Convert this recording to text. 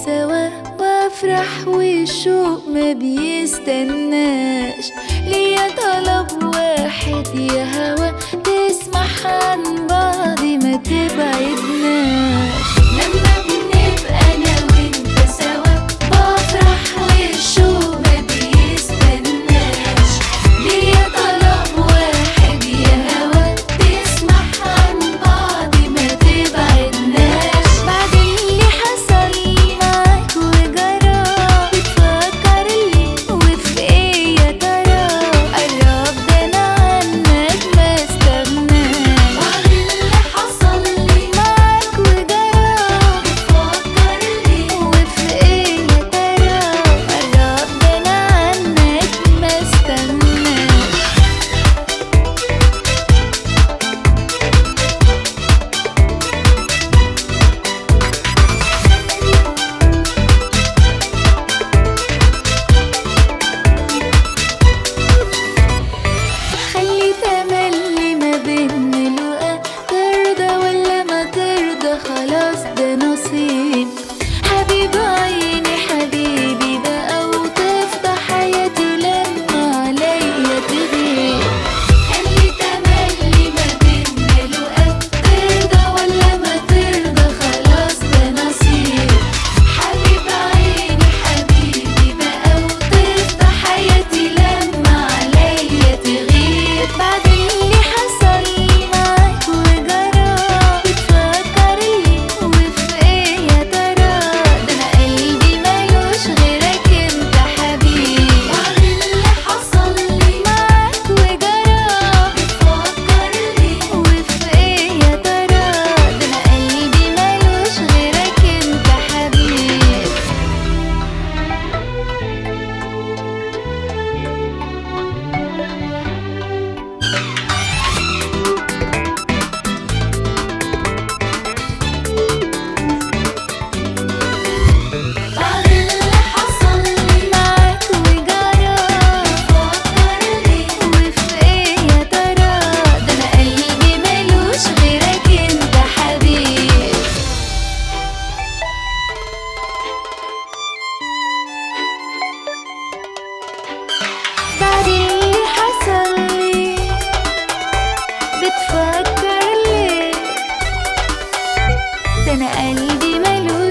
سوا وافرح والشوق ما بيستناش ليا طلب واحد يا هوا تسمح عن بعض ما تبعدناش لما بنبقى انا وانت سوا بفرح والشوق ما بيستناش ليا طلب واحد يا هوا تسمح عن بعض ما تبعدناش بعد اللي حصل معاك وجرى بتفكر ليه وفي ايه يا ترى قرب ده انا عنك ما استغناش بعد اللي حصل لي معاك وجرى بتفكر ليه وفي ايه يا ترى قرب ده انا عنك ما استغناش خلي تملي ما بين لقا ترضى ولا ما ترضى خلاص ده نصيب حبيب عيني حبيبي بقى وتفضى حياتي لما عليا تغيب خلي تملي ما بين لقا ترضى ولا ما ترضى خلاص ده نصيب حبيب عيني حبيبي بقى وتفضى حياتي لما عليا تغيب بعد اللي حصل معاك وجرى بتفكر ليه وفي ايه يا ترى ده انا قلبي ملوش غيرك انت حبيبي بعد اللي حصل لي معاك وجرى بتفكر ليه وفي ايه يا ترى ده انا قلبي ملوش غيرك انت حبيبي بعد اللي حصل لي معاك وجرى بفكر ليه وفي ايه يا ترى ده انا قلبي ملوش غيرك انت حبيبي بعد اللي حصل لي بتفكر ليه ده انا قلبي ملوش